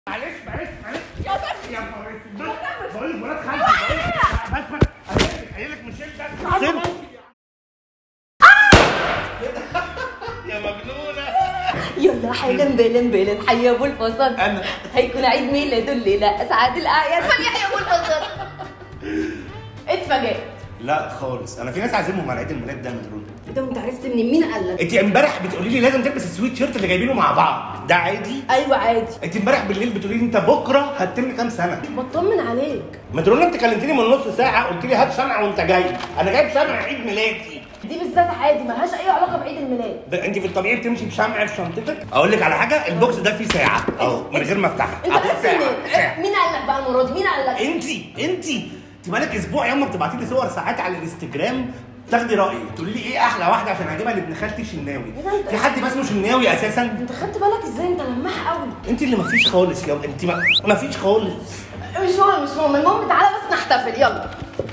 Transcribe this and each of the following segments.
معلش معلش معلش يا بس يا نهار اسود بقول لك ولاد خالتي بقول لك بس بس قايل لك قايل لك مش انت سيب. يا مجنونه يلا حالا بالا بالا حي ابو الفصل انا هيكون عيد ميلاده الليله اسعد الاعياد فليحيى ابو الفصل اتفاجئت لا خالص انا في ناس عازمهم على عيد الميلاد ده مدرون انت وانت عرفت منين مين قال لك انت امبارح بتقولي لي لازم تلبس السويت شيرت اللي جايبينه مع بعض ده عادي ايوه عادي انت امبارح بالليل بتقولي لي انت بكره هتتم كام سنه بطمن عليك مدرون انت كلمتني من نص ساعه قلت لي هات شمعه وانت جاي انا جايب شمعه عيد ميلادي دي بالذات عادي ملهاش اي علاقه بعيد الميلاد ده انت في الطبيعي بتمشي بشمعه في شنطتك اقول لك على حاجه البوكس ده فيه ساعه اهو من غير ما افتحها انت اهو عرفت ساعه منين ساعه مين قال لك بقى المره دي مين قال لك انت انت انت بقالك اسبوع يوم بتبعتي لي صور ساعات على الانستجرام تاخدي رايي تقولي لي ايه احلى واحده عشان اجيبها لابن خالتي شناوي ايه ده انت؟ في حد ما اسمه شناوي اساسا انت خدت بالك ازاي انت لماح قوي انت اللي مفيش خالص يا انت ما مفيش خالص مش مهم مش مهم المهم تعالى بس نحتفل يلا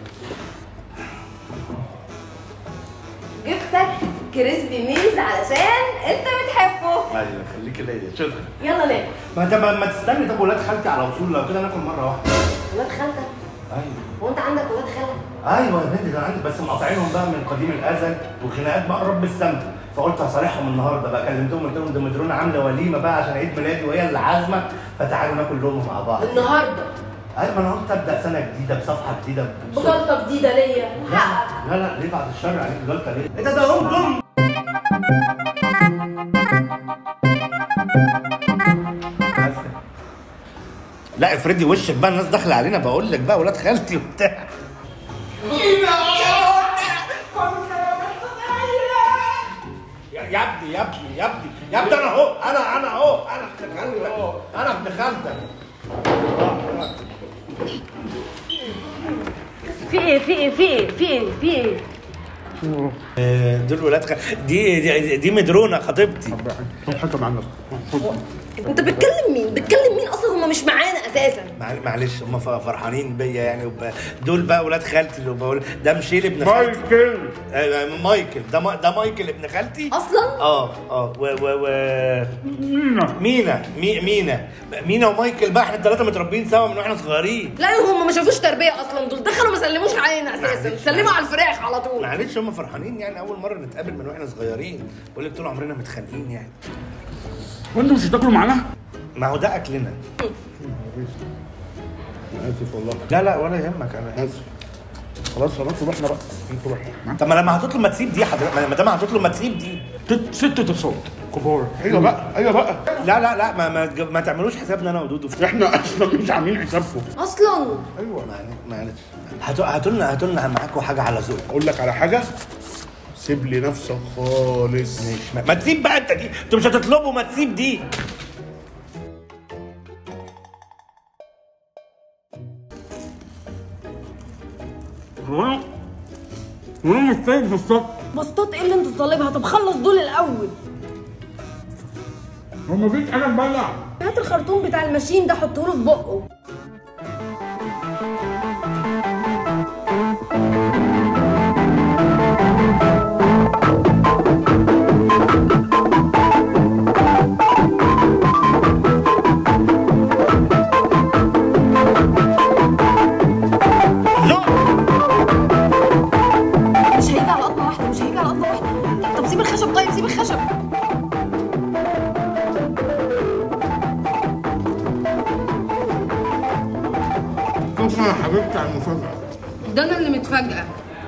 جبتك كريسبي ميز علشان انت بتحبه ايوه خليكي ليا شكرا يلا ناكل ما انت ما ما تستني طب ولاد خالتي على وصول لو كده ناكل مره واحده ولاد خالتك ايوه هو انت عندك ولاد خالك ايوه يا بنتي ده عندي بس مقاطعينهم بقى من قديم الازل وخناقات بقى رب السما فقلت هصالحهم النهارده بقى كلمتهم قلت لهم ده مدرونه عامله وليمه بقى عشان عيد ميلادي وهي اللي عازمه فتعالوا ناكل لهم مع بعض النهارده ايوه ما انا قلت ابدا سنه جديده بصفحه جديده بصوت. بجلطه جديده ليا حقك لا لا ليه بعد الشر عليك جلطه ليه؟ ايه ده ده هم جم لا افردي وشك بقى الناس داخله علينا بقول لك بقى ولاد خالتي وبتاع يا يا ابني يا ابني يا ابني يا ابني انا اهو انا انا اهو انا ابن خالتك انا ابن خالتك في ايه في ايه في ايه في ايه في ايه آه، دول ولاد خ... دي دي, دي مدرونه خطيبتي حكم عنك انت بتكلم مين بتكلم مين اصلا هم مش معانا اساسا معل- معلش هم ف- فرحانين بيا يعني وب... دول بقى ولاد خالتي اللي بقول ده مشيل ابن خالتي مايكل آه، مايكل ده ما... ده مايكل ابن خالتي اصلا اه اه و و و مينا مينا مي... مينا مينا ومايكل بقى احنا الثلاثه متربيين سوا من واحنا صغيرين لا هم ما شافوش تربيه اصلا دول دخلوا ما سلموش علينا اساسا معلش. سلموا على الفراخ على طول معلش هم فرحانين يعني اول مره نتقابل من واحنا صغيرين بقول لك طول عمرنا متخانقين يعني وانتوا مش هتاكلوا معانا؟ ما هو ده اكلنا انا اسف والله لا لا ولا يهمك انا اسف خلاص خلاص روحنا بقى انتوا روحوا طب ما لما هتطلب ما تسيب دي حضرتك ما دام هتطلب ما تسيب دي تت- ست تصوت كبار ايوه بقى ايوه بقى لا لا لا ما ما, ما تعملوش حسابنا انا ودودو في احنا اصلا مش عاملين حسابكم اصلا ايوه معلش معلش هاتوا هاتوا لنا هاتوا لنا معاكم حاجه على ذوق اقول لك على حاجه سيب لي نفسك خالص ما, ما تسيب بقى انت دي انتوا مش هتطلبوا ما تسيب دي هو انا هو انا مش فاهم بالظبط بسطات ايه اللي انت طالبها طب خلص دول الاول هو مفيش حاجه نبلع هات الخرطوم بتاع الماشين ده حطه له في بقه ذوق مش هيجي على قطمه واحده مش هيجي على قطمه واحده طب سيب الخشب طيب سيب الخشب شكرا يا حبيبتي على المفاجاه ده انا اللي متفاجئه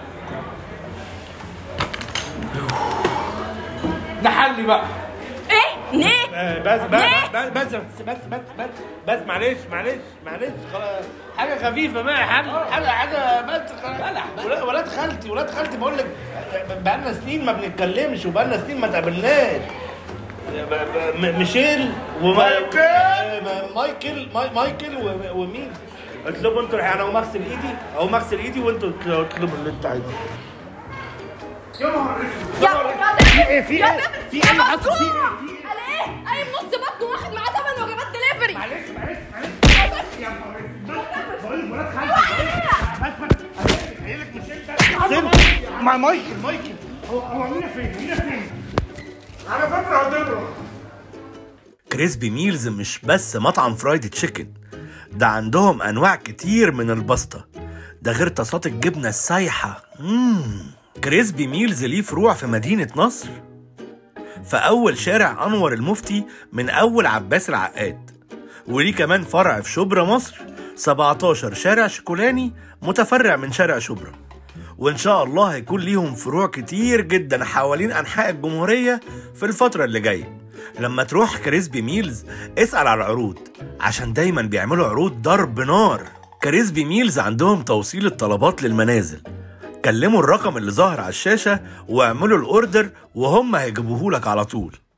ده حلي بقى ايه ليه آه، بس بس بس بس بس بس بس بس معلش معلش معلش خلاص حاجه خفيفه بقى حاجه حاجه حاجه بس خلاص ولا- ولاد خالتي ولاد خالتي بقول لك بقالنا سنين ما بنتكلمش وبقالنا سنين ما تقابلناش ب- ب- م- ميشيل ومايكل مايكل ماي- مايكل و- ومين اطلبوا انتوا انا اقوم اغسل ايدي اقوم اغسل ايدي وانتوا اطلبوا اللي انتوا عايزينه يا نهار اسود يا في ايه في ايه في ايه اللي حصل في ايه قال ايه قايم نص بطن واخد معاه ثمن وجبات دليفري معلش معلش معلش يا نهار اسود بقول لك ولاد خالتي بس بس قايل لك مش انت مع مايكل مايكل هو هو مين فين مين فين على فكره هتضرب كريسبي ميلز مش بس مطعم فرايد تشيكن ده عندهم انواع كتير من الباستا ده غير طاسات الجبنه السايحه مم. كريسبي ميلز ليه فروع في مدينه نصر في اول شارع انور المفتي من اول عباس العقاد وليه كمان فرع في شبرا مصر 17 شارع شيكولاني متفرع من شارع شبرا وان شاء الله هيكون ليهم فروع كتير جدا حوالين انحاء الجمهوريه في الفتره اللي جايه لما تروح كريسبي ميلز اسال على العروض عشان دايما بيعملوا عروض ضرب نار كريسبي ميلز عندهم توصيل الطلبات للمنازل كلموا الرقم اللي ظاهر على الشاشه واعملوا الاوردر وهم هيجيبوهولك على طول